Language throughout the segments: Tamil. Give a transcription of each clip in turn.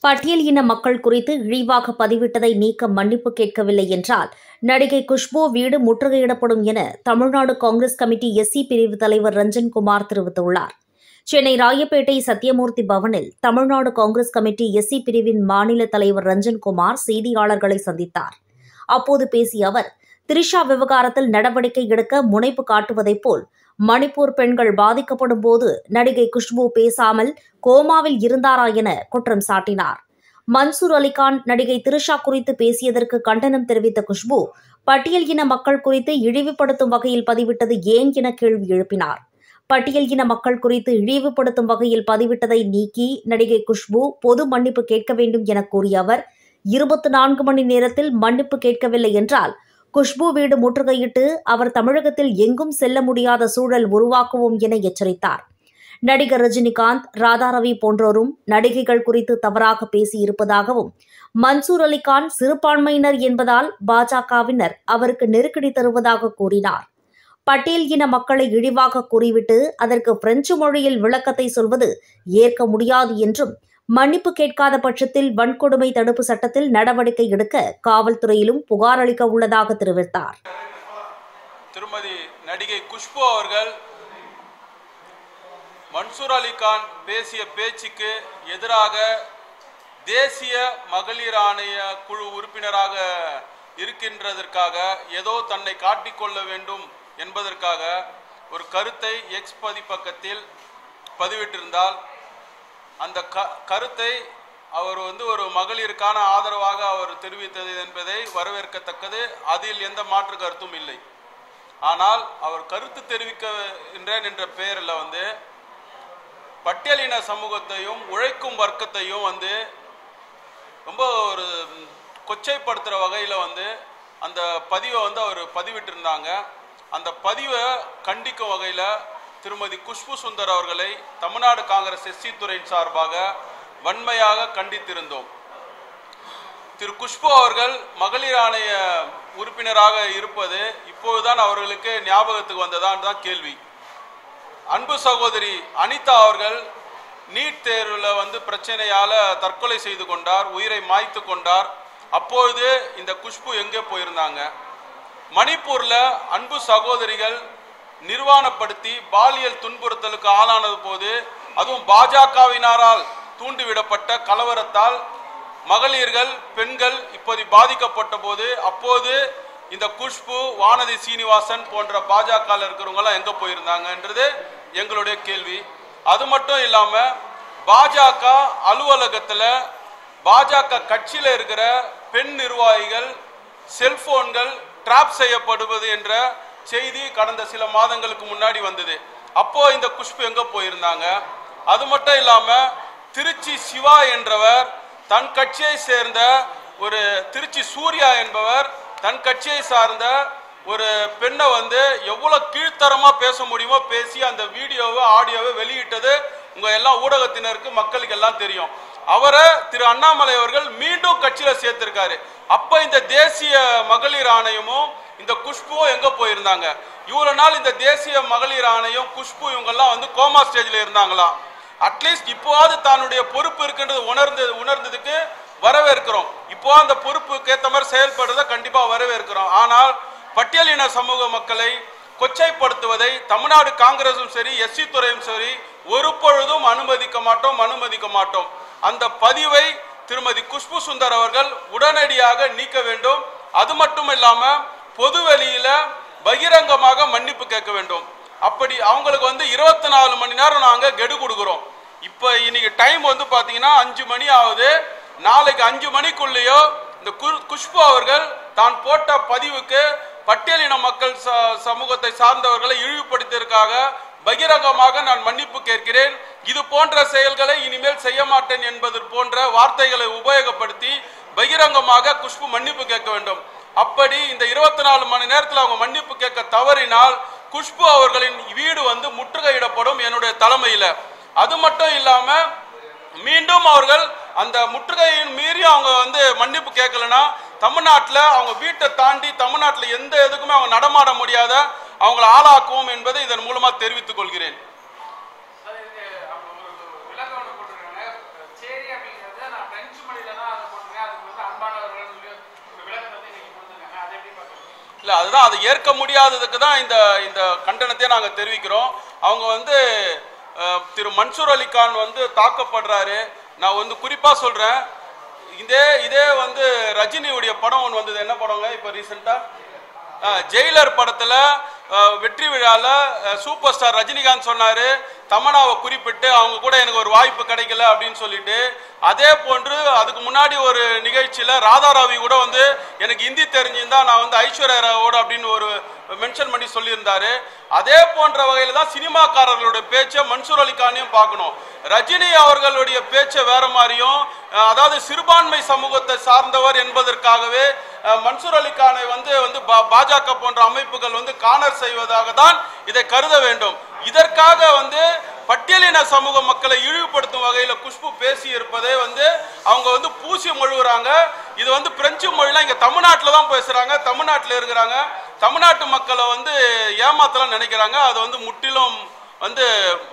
பட்டியல் இன மக்கள் குறித்து இழிவாக பதிவிட்டதை நீக்க மன்னிப்பு கேட்கவில்லை என்றால் நடிகை குஷ்பு வீடு முற்றுகையிடப்படும் என தமிழ்நாடு காங்கிரஸ் கமிட்டி எஸ்சி பிரிவு தலைவர் ரஞ்சன்குமார் தெரிவித்துள்ளார் சென்னை ராயப்பேட்டை சத்தியமூர்த்தி பவனில் தமிழ்நாடு காங்கிரஸ் கமிட்டி எஸ்சி பிரிவின் மாநில தலைவர் ரஞ்சன்குமார் செய்தியாளர்களை சந்தித்தார் அப்போது பேசிய அவர் திரிஷா விவகாரத்தில் நடவடிக்கை எடுக்க முனைப்பு காட்டுவதைப் போல் மணிப்பூர் பெண்கள் பாதிக்கப்படும் போது நடிகை குஷ்பு பேசாமல் கோமாவில் இருந்தாரா என குற்றம் சாட்டினார் மன்சூர் அலிகான் நடிகை திரிஷா குறித்து பேசியதற்கு கண்டனம் தெரிவித்த குஷ்பு பட்டியல் இன மக்கள் குறித்து இழிவுபடுத்தும் வகையில் பதிவிட்டது ஏன் என கேள்வி எழுப்பினார் பட்டியல் இன மக்கள் குறித்து இழிவுபடுத்தும் வகையில் பதிவிட்டதை நீக்கி நடிகை குஷ்பு பொது மன்னிப்பு கேட்க வேண்டும் என கூறிய அவர் இருபத்தி நான்கு மணி நேரத்தில் மன்னிப்பு கேட்கவில்லை என்றால் குஷ்பு வீடு முற்றுகையிட்டு அவர் தமிழகத்தில் எங்கும் செல்ல முடியாத சூழல் உருவாக்குவோம் என எச்சரித்தார் நடிகர் ரஜினிகாந்த் ராதாரவி போன்றோரும் நடிகைகள் குறித்து தவறாக பேசியிருப்பதாகவும் மன்சூர் அலிகான் சிறுபான்மையினர் என்பதால் பாஜகவினர் அவருக்கு நெருக்கடி தருவதாக கூறினார் பட்டேல் இன மக்களை இழிவாக கூறிவிட்டு அதற்கு பிரெஞ்சு மொழியில் விளக்கத்தை சொல்வது ஏற்க முடியாது என்றும் மன்னிப்பு கேட்காத பட்சத்தில் வன்கொடுமை தடுப்பு சட்டத்தில் நடவடிக்கை எடுக்க காவல்துறையிலும் புகார் அளிக்க உள்ளதாக தெரிவித்தார் திருமதி நடிகை குஷ்பு அவர்கள் மன்சூர் அலிகான் பேசிய பேச்சுக்கு எதிராக தேசிய மகளிர் ஆணைய குழு உறுப்பினராக இருக்கின்றதற்காக ஏதோ தன்னை காட்டிக்கொள்ள வேண்டும் என்பதற்காக ஒரு கருத்தை எக்ஸ் பதிப்பக்கத்தில் பதிவிட்டிருந்தால் அந்த க கருத்தை அவர் வந்து ஒரு மகளிருக்கான ஆதரவாக அவர் தெரிவித்தது என்பதை வரவேற்கத்தக்கது அதில் எந்த மாற்று கருத்தும் இல்லை ஆனால் அவர் கருத்து தெரிவிக்கின்றேன் என்ற பெயரில் வந்து பட்டியலின சமூகத்தையும் உழைக்கும் வர்க்கத்தையும் வந்து ரொம்ப ஒரு கொச்சைப்படுத்துகிற வகையில் வந்து அந்த பதிவை வந்து அவர் பதிவிட்டிருந்தாங்க அந்த பதிவை கண்டிக்கும் வகையில் திருமதி குஷ்பு சுந்தர் அவர்களை தமிழ்நாடு காங்கிரஸ் எஸ்சி துறையின் சார்பாக வன்மையாக கண்டித்திருந்தோம் திரு குஷ்பு அவர்கள் மகளிர் ஆணைய உறுப்பினராக இருப்பது இப்போதுதான் அவர்களுக்கு ஞாபகத்துக்கு வந்ததான் தான் கேள்வி அன்பு சகோதரி அனிதா அவர்கள் நீட் தேர்வில் வந்து பிரச்சனையால் தற்கொலை செய்து கொண்டார் உயிரை மாய்த்து கொண்டார் அப்பொழுது இந்த குஷ்பு எங்கே போயிருந்தாங்க மணிப்பூரில் அன்பு சகோதரிகள் நிர்வாணப்படுத்தி பாலியல் துன்புறுத்தலுக்கு ஆளானது போது அதுவும் பாஜகவினரால் தூண்டிவிடப்பட்ட கலவரத்தால் மகளிர்கள் பெண்கள் இப்போது பாதிக்கப்பட்ட போது அப்போது இந்த குஷ்பு வானதி சீனிவாசன் போன்ற பாஜக இருக்கிறவங்களாம் எங்கே போயிருந்தாங்கன்றது எங்களுடைய கேள்வி அது மட்டும் இல்லாமல் பாஜக அலுவலகத்தில் பாஜக கட்சியில் இருக்கிற பெண் நிர்வாகிகள் செல்போன்கள் டிராப் செய்யப்படுவது என்ற செய்தி கடந்த சில மாதங்களுக்கு முன்னாடி வந்தது அப்போ இந்த குஷ்பு எங்க போயிருந்தாங்க அது மட்டும் இல்லாம திருச்சி சிவா என்றவர் தன் கட்சியை சேர்ந்த ஒரு திருச்சி சூர்யா என்பவர் தன் கட்சியை சார்ந்த ஒரு பெண்ணை வந்து எவ்வளவு கீழ்த்தரமா பேச முடியுமோ பேசி அந்த வீடியோவை ஆடியோவை வெளியிட்டது உங்க எல்லா ஊடகத்தினருக்கு மக்களுக்கு எல்லாம் தெரியும் அவரை திரு அண்ணாமலை அவர்கள் மீண்டும் கட்சியில சேர்த்திருக்காரு அப்ப இந்த தேசிய மகளிர் ஆணையமும் இந்த குஷ்புவும் எங்க போயிருந்தாங்க இவ்வளவு நாள் இந்த தேசிய மகளிர் ஆணையம் குஷ்பு இவங்கெல்லாம் வந்து கோமா ஸ்டேஜ்ல இருந்தாங்களாம் அட்லீஸ்ட் இப்போவாது தன்னுடைய பொறுப்பு இருக்குன்றது உணர்ந்து உணர்ந்ததுக்கு வரவேற்கிறோம் இப்போ அந்த பொறுப்புக்கு ஏற்ற மாதிரி செயல்படுறதை கண்டிப்பா வரவேற்கிறோம் ஆனால் பட்டியலின சமூக மக்களை கொச்சைப்படுத்துவதை தமிழ்நாடு காங்கிரசும் சரி எஸ்சி துறையும் சரி ஒரு பொழுதும் அனுமதிக்க மாட்டோம் அனுமதிக்க மாட்டோம் அந்த பதிவை திருமதி குஷ்பு சுந்தர் அவர்கள் உடனடியாக நீக்க வேண்டும் அது மட்டும் இல்லாம பொது வெளியில பகிரங்கமாக மன்னிப்பு கேட்க வேண்டும் அப்படி அவங்களுக்கு வந்து இருபத்தி நாலு மணி நேரம் நாங்க கெடு கொடுக்குறோம் இப்போ இன்னைக்கு டைம் வந்து பாத்தீங்கன்னா அஞ்சு மணி ஆகுது நாளைக்கு அஞ்சு மணிக்குள்ளேயோ இந்த கு- குஷ்பு அவர்கள் தான் போட்ட பதிவுக்கு பட்டியலின மக்கள் ச- சமூகத்தை சார்ந்தவர்களை இழிவுபடுத்தியதற்காக பகிரங்கமாக நான் மன்னிப்பு கேட்கிறேன் இது போன்ற செயல்களை இனிமேல் செய்ய மாட்டேன் என்பது போன்ற வார்த்தைகளை உபயோகப்படுத்தி பகிரங்கமாக குஷ்பு மன்னிப்பு கேட்க வேண்டும் அப்படி இந்த இருபத்தி நாலு மணி நேரத்தில் அவங்க மன்னிப்பு கேட்க தவறினால் குஷ்பு அவர்களின் வீடு வந்து முற்றுகையிடப்படும் என்னுடைய தலைமையில அது மட்டும் இல்லாம மீண்டும் அவர்கள் அந்த முற்றுகையின் மீறி அவங்க வந்து மன்னிப்பு கேட்கலனா தமிழ்நாட்டில் அவங்க வீட்டை தாண்டி தமிழ்நாட்டில் எந்த இதுக்குமே அவங்க நடமாட முடியாத அவங்களை ஆளாக்குவோம் என்பதை இதன் மூலமா தெரிவித்துக் கொள்கிறேன் அது இது அவங்க ஒரு விளக்கம் ஒன்று போட்டிருக்காங்க சேரி அப்படிங்கிறது நான் பிரெஞ்சு இல்லை அதுதான் அதை ஏற்க முடியாததுக்கு தான் இந்த இந்த கண்டனத்தை நாங்கள் தெரிவிக்கிறோம் அவங்க வந்து அஹ், திரு மன்சூர் அலிகான் வந்து தாக்கப்படுறாரு நான் வந்து குறிப்பாக சொல்கிறேன் இதே இதே வந்து ரஜினியுடைய படம் ஒன்று வந்தது என்ன படங்க இப்போ ரீசெண்டாக ஜெயிலர் படத்தில் வெற்றி விழாவில் சூப்பர் ஸ்டார் ரஜினிகாந்த் சொன்னார் தமனாவை குறிப்பிட்டு அவங்க கூட எனக்கு ஒரு வாய்ப்பு கிடைக்கல அப்படின்னு சொல்லிட்டு அதே போன்று அதுக்கு முன்னாடி ஒரு நிகழ்ச்சியில் ராதாராவி கூட வந்து எனக்கு ஹிந்தி தெரிஞ்சிருந்தா நான் வந்து ஐஸ்வர்யா ராவோட அப்படின்னு ஒரு மென்ஷன் பண்ணி சொல்லியிருந்தாரு அதே போன்ற வகையில் தான் சினிமாக்காரர்களுடைய பேச்சை மன்சூர் அலிகானையும் பார்க்கணும் ரஜினி அவர்களுடைய பேச்சை வேற மாதிரியும் அஹ், அதாவது சிறுபான்மை சமூகத்தை சார்ந்தவர் என்பதற்காகவே அஹ், மன்சூர் அலிகானை வந்து வந்து பா- பாஜக போன்ற அமைப்புகள் வந்து காணர் செய்வதாக தான் இதை கருத வேண்டும் இதற்காக வந்து பட்டியலின சமூக மக்களை இழிவுபடுத்தும் வகையில் குஷ்பு பேசி இருப்பதே வந்து அவங்க வந்து பூசி மொழுகுறாங்க இது வந்து பிரெஞ்சு மொழிலாம் இங்க தமிழ்நாட்டில் தான் பேசுறாங்க தமிழ்நாட்டில் இருக்கிறாங்க தமிழ்நாட்டு மக்களை வந்து ஏமாத்தலாம் நினைக்கிறாங்க அது வந்து முற்றிலும் வந்து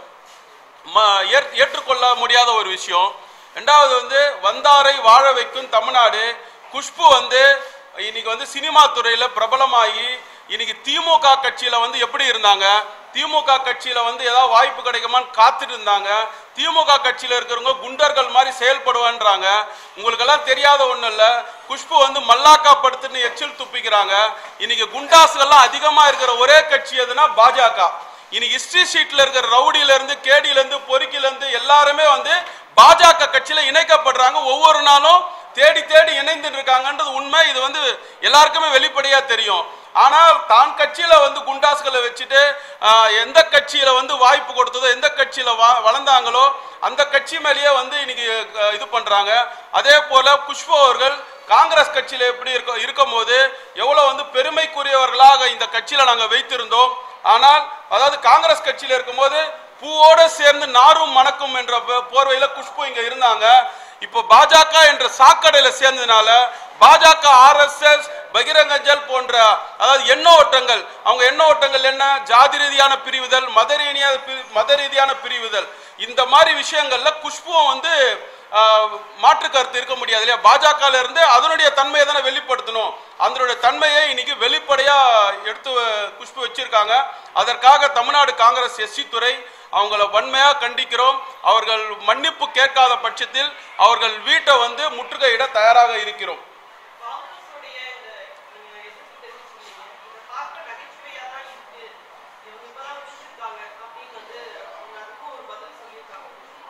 ம- ஏற்- ஏற்றுக்கொள்ள முடியாத ஒரு விஷயம் ரெண்டாவது வந்து வந்தாரை வாழ வைக்கும் தமிழ்நாடு குஷ்பு வந்து இன்னைக்கு வந்து சினிமா துறையில பிரபலமாகி இன்னைக்கு திமுக கட்சியில வந்து எப்படி இருந்தாங்க திமுக கட்சியில வந்து ஏதாவது வாய்ப்பு கிடைக்குமான்னு காத்துட்டு இருந்தாங்க திமுக கட்சியில இருக்கிறவங்க குண்டர்கள் மாதிரி செயல்படுவான்றாங்க உங்களுக்கெல்லாம் தெரியாத ஒண்ணும் இல்ல குஷ்பு வந்து மல்லாக்கா படுத்துன்னு எச்சில் துப்பிக்கிறாங்க இன்னைக்கு குண்டாசுகள்லாம் அதிகமா இருக்கிற ஒரே கட்சி எதுனா பாஜக இன்னைக்கு ஹிஸ்டரி ஷீட்ல இருக்கிற ரவுடியில இருந்து கேடியில இருந்து பொறுக்கில இருந்து எல்லாருமே வந்து பாஜக கட்சியில இணைக்கப்படுறாங்க ஒவ்வொரு நாளும் தேடி தேடி இணைந்துட்டு இருக்காங்கன்றது உண்மை இது வந்து எல்லாருக்குமே வெளிப்படையா தெரியும் ஆனால் தான் கட்சியில வந்து குண்டாசுகளை வச்சுட்டு ஆஹ், எந்த கட்சியில வந்து வாய்ப்பு கொடுத்ததோ எந்த கட்சியில வா- வளர்ந்தாங்களோ அந்த கட்சி மேலேயே வந்து இன்னைக்கு அஹ், இது பண்றாங்க அதே போல குஷ்பு அவர்கள் காங்கிரஸ் கட்சியில எப்படி இருக்க இருக்கும்போது எவ்வளவு வந்து பெருமைக்குரியவர்களாக இந்த கட்சியில நாங்க வைத்திருந்தோம் ஆனால் அதாவது காங்கிரஸ் கட்சியில இருக்கும்போது பூவோட சேர்ந்து நாரும் மணக்கும் என்ற போ- போர்வையில குஷ்பு இங்க இருந்தாங்க இப்போ பாஜக என்ற சாக்கடையில சேர்ந்ததுனால பாஜக ஆர்எஸ்எஸ் பகிரங்கஞ்சல் போன்ற அதாவது எண்ண ஓட்டங்கள் அவங்க எண்ண ஓட்டங்கள் என்ன ஜாதி ரீதியான பிரிவுதல் மத ரீதியான பி- மத ரீதியான பிரிவுதல் இந்த மாதிரி விஷயங்கள்ல குஷ்புவும் வந்து ஆஹ், மாற்று கருத்து இருக்க முடியாது இல்லையா பாஜகல இருந்து அதனுடைய தன்மையை தானே வெளிப்படுத்தணும் அதனுடைய தன்மையை இன்னைக்கு வெளிப்படையா எடுத்து வ- குஷ்பு வச்சிருக்காங்க அதற்காக தமிழ்நாடு காங்கிரஸ் எஸ்சி துறை அவங்கள வன்மையா கண்டிக்கிறோம் அவர்கள் மன்னிப்பு கேட்காத பட்சத்தில் அவர்கள் வீட்டை வந்து முற்றுகையிட தயாராக இருக்கிறோம் காங்கிரஸுடைய இந்த நீங்க எதிர்ப்பு தெரிவிச்சிருந்தீங்க இதை பார்க்க நகைச்சுவையா தான் இருக்கு இவங்க இப்பதான் விழிச்சிருக்காங்க அப்படின்னு வந்து அவங்க அதுக்கும் ஒரு பதில் சொல்லியிருக்காங்க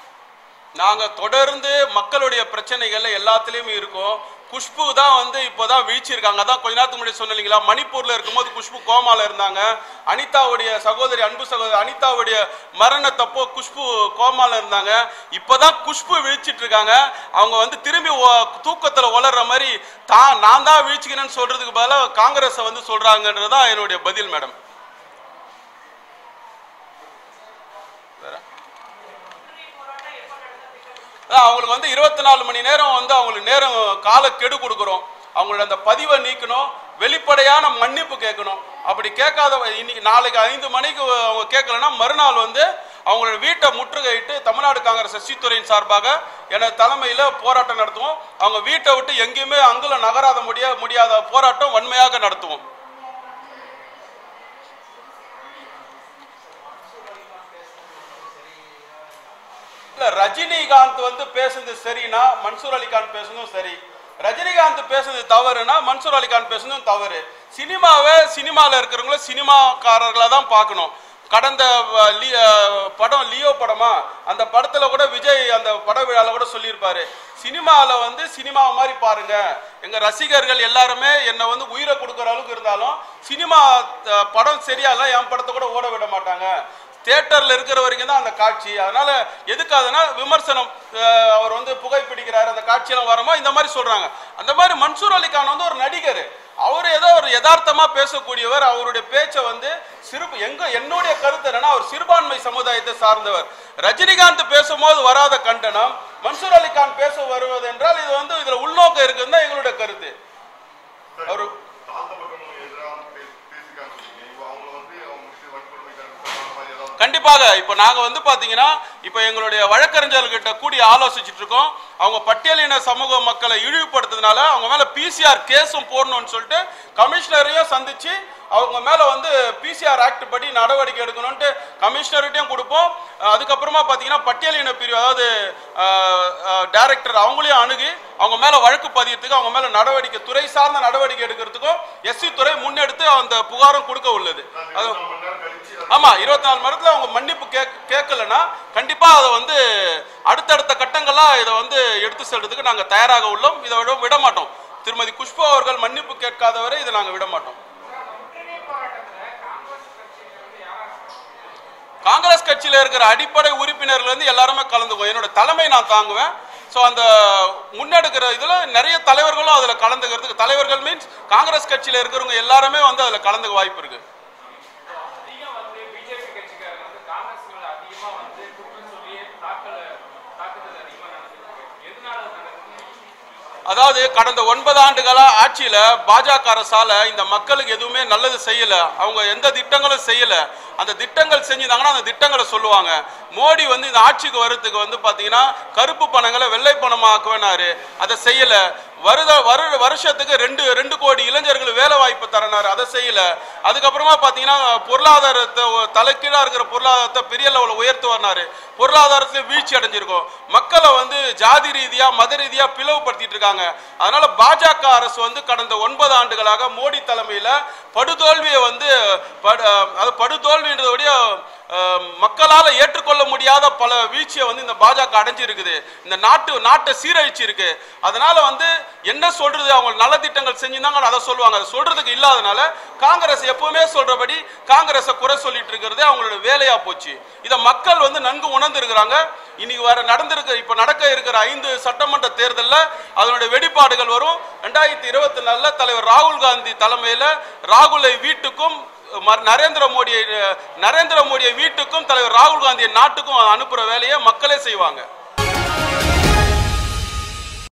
நாங்க தொடர்ந்து மக்களுடைய பிரச்சனைகள்ல எல்லாத்துலயும் இருக்கோம் குஷ்பு தான் வந்து இப்போதான் விழிச்சிருக்காங்க அதான் கொஞ்ச நேரத்துக்கு முன்னாடி சொன்னீங்களா மணிப்பூர்ல இருக்கும்போது குஷ்பு கோமால இருந்தாங்க அனிதாவுடைய சகோதரி அன்பு சகோதரி அனிதாவுடைய மரணத்தப்போ குஷ்பு கோமால இருந்தாங்க இப்போதான் குஷ்பு விழிச்சிட்டு இருக்காங்க அவங்க வந்து திரும்பி ஒ- தூக்கத்துல உளர்ற மாதிரி தான் நான் தான் விழிச்சுக்கிறேன்னு சொல்றதுக்கு பதிலாக காங்கிரஸை வந்து சொல்றாங்கன்றது தான் என்னுடைய பதில் மேடம் வேற அதான் அவங்களுக்கு வந்து இருபத்தி நாலு மணி நேரம் வந்து அவங்களுக்கு நேரம் கால கெடு கொடுக்குறோம் அவங்களோட அந்த பதிவை நீக்கணும் வெளிப்படையான மன்னிப்பு கேட்கணும் அப்படி கேட்காத இன்னைக்கு நாளைக்கு ஐந்து மணிக்கு அவங்க கேட்கலன்னா மறுநாள் வந்து அவங்களோட வீட்டை முற்றுகையிட்டு தமிழ்நாடு காங்கிரஸ் எஸ்சித்துறையின் சார்பாக எனது தலைமையில் போராட்டம் நடத்துவோம் அவங்க வீட்டை விட்டு எங்கேயுமே அங்குல நகராத முடிய முடியாத போராட்டம் வன்மையாக நடத்துவோம் இல்ல ரஜினிகாந்த் வந்து பேசுனது சரினா மன்சூர் அலிகான் பேசுனதும் சரி ரஜினிகாந்த் பேசுனது தவறுனா மன்சூர் அலிகான் பேசுனதும் தவறு சினிமாவை சினிமாவில் இருக்கிறவங்கள சினிமாக்காரர்களை தான் பார்க்கணும் கடந்த அஹ், லி- அஹ், படம் லியோ படமா அந்த படத்துல கூட விஜய் அந்த பட விழால கூட சொல்லியிருப்பாரு சினிமாவில் வந்து சினிமா மாதிரி பாருங்க எங்க ரசிகர்கள் எல்லாருமே என்னை வந்து உயிரை கொடுக்குற அளவுக்கு இருந்தாலும் சினிமா அஹ், படம் சரியால என் படத்தை கூட ஓட விட மாட்டாங்க தியேட்டர்ல இருக்கிற வரைக்கும் தான் அந்த காட்சி அதனால எதுக்காதுன்னா விமர்சனம் அஹ், அவர் வந்து புகைப்பிடிக்கிறாரு அந்த காட்சியெல்லாம் வரமா இந்த மாதிரி சொல்றாங்க அந்த மாதிரி மன்சூர் அலிகான் வந்து ஒரு நடிகர் அவர் ஏதோ ஒரு யதார்த்தமா பேசக்கூடியவர் அவருடைய பேச்சை வந்து சிறு எங்க என்னுடைய கருத்து என்னன்னா அவர் சிறுபான்மை சமுதாயத்தை சார்ந்தவர் ரஜினிகாந்த் பேசும்போது வராத கண்டனம் மன்சூர் அலிகான் பேச வருவது என்றால் இது வந்து இதுல உள்நோக்கம் இருக்குன்னு தான் எங்களுடைய கருத்து அவரு தாழ்த்தப்பட்டவங்களுக்கு எதிராக பே- பேசியிருக்காங்க இப்போ அவங்க வந்து அவங்க முஸ்லீம் வன்கொடுமைக்கான மாதிரி ஏதாவது கண்டிப்பா கண்டிப்பாக இப்போ நாங்கள் வந்து பார்த்தீங்கன்னா இப்போ எங்களுடைய வழக்கறிஞர்கிட்ட கூடி ஆலோசிச்சுட்டு இருக்கோம் அவங்க பட்டியலின சமூக மக்களை இழிவுபடுத்துறதுனால அவங்க மேலே பிசிஆர் கேஸும் போடணும்னு சொல்லிட்டு கமிஷனரையும் சந்திச்சு அவங்க மேலே வந்து பிசிஆர் ஆக்ட் படி நடவடிக்கை எடுக்கணும்ட்டு கமிஷனர்கிட்டையும் கொடுப்போம் அஹ் அதுக்கப்புறமா பார்த்தீங்கன்னா பட்டியலின பிரிவு அதாவது டைரக்டர் அவங்களையும் அணுகி அவங்க மேலே வழக்கு பதியறதுக்கு அவங்க மேலே நடவடிக்கை துறை சார்ந்த நடவடிக்கை எடுக்கிறதுக்கும் எஸ்சி துறை முன்னெடுத்து அந்த புகாரும் கொடுக்க உள்ளது அது ஆமா இருபத்தி நாலு மணி நேரத்துல அவங்க மன்னிப்பு கேக் கேட்கலன்னா கண்டிப்பா அதை வந்து அடுத்தடுத்த கட்டங்களா இதை வந்து எடுத்து செல்றதுக்கு நாங்க தயாராக உள்ளோம் இதை விட விட மாட்டோம் திருமதி குஷ்பு அவர்கள் மன்னிப்பு கேட்காதவரை இதை நாங்க விட மாட்டோம் காங்கிரஸ் கட்சியில இருக்கிற அடிப்படை உறுப்பினர்கள் வந்து எல்லாருமே கலந்துக்குவோம் என்னோட தலைமை நான் தாங்குவேன் ஸோ அந்த முன்னெடுக்கிற இதுல நிறைய தலைவர்களும் அதுல கலந்துக்கிறதுக்கு தலைவர்கள் மீன்ஸ் காங்கிரஸ் கட்சியில இருக்கிறவங்க எல்லாருமே வந்து அதுல கலந்துக்க வாய்ப்பு இருக்கு அதிகம் வந்து பிஜேபி கட்சிக்காரங்க வந்து காங்கிரஸ் மேல அதிகமா வந்து குற்றம் சொல்லி தாக்கல் தாக்குதல் அதிகமா நடந்துருக்கு எதனால அது நடக்குது அதாவது கடந்த ஒன்பது ஆண்டுகளா ஆட்சியில பாஜக அரசால இந்த மக்களுக்கு எதுவுமே நல்லது செய்யல அவங்க எந்த திட்டங்களும் செய்யல அந்த திட்டங்கள் செஞ்சிருந்தாங்கன்னா அந்த திட்டங்களை சொல்லுவாங்க மோடி வந்து இந்த ஆட்சிக்கு வர்றதுக்கு வந்து பாத்தீங்கன்னா கருப்பு பணங்களை வெள்ளை பணமாக்குவேனாரு அதை செய்யல வருத வரு வருஷத்துக்கு ரெண்டு ரெண்டு கோடி இளைஞர்கள் வேலை வாய்ப்பு தரனாரு அதை செய்யல அதுக்கப்புறமா பாத்தீங்கன்னா பொருளாதாரத்தை ஒ- தலைகீழா இருக்கிற பொருளாதாரத்தை பெரிய லெவலில் உயர்த்துவாரு பொருளாதாரத்துல வீழ்ச்சி அடைஞ்சிருக்கும் மக்களை வந்து ஜாதி ரீதியா மத ரீதியா பிளவுபடுத்திட்டு இருக்காங்க அதனால பாஜக அரசு வந்து கடந்த ஒன்பது ஆண்டுகளாக மோடி தலைமையில படுதோல்வியை வந்து படு- அது படுதோல்வின்றதோடைய அஹ், மக்களால ஏற்றுக்கொள்ள முடியாத பல வீழ்ச்சியை வந்து இந்த பாஜக அடைஞ்சிருக்குது இந்த நாட்டு நாட்டை சீரழிச்சு இருக்கு அதனால வந்து என்ன சொல்றது அவங்க நல்ல திட்டங்கள் செஞ்சிருந்தாங்க அதை சொல்லுவாங்க அதை சொல்றதுக்கு இல்லாதனால காங்கிரஸ் எப்பவுமே சொல்றபடி காங்கிரஸை குறை சொல்லிட்டு இருக்கிறதே அவங்களோட வேலையா போச்சு இதை மக்கள் வந்து நன்கு உணர்ந்து இருக்கிறாங்க இன்னைக்கு வர நடந்திருக்க இப்ப நடக்க இருக்கிற ஐந்து சட்டமன்ற தேர்தல்ல அதனுடைய வெடிப்பாடுகள் வரும் ரெண்டாயிரத்தி இருபத்தி நாலுல தலைவர் ராகுல் காந்தி தலைமையில ராகுலை வீட்டுக்கும் ம- நரேந்திர மோடியை நரேந்திர மோடியை வீட்டுக்கும் தலைவர் ராகுல் காந்தியை நாட்டுக்கும் அனுப்புற வேலையை மக்களே செய்வாங்க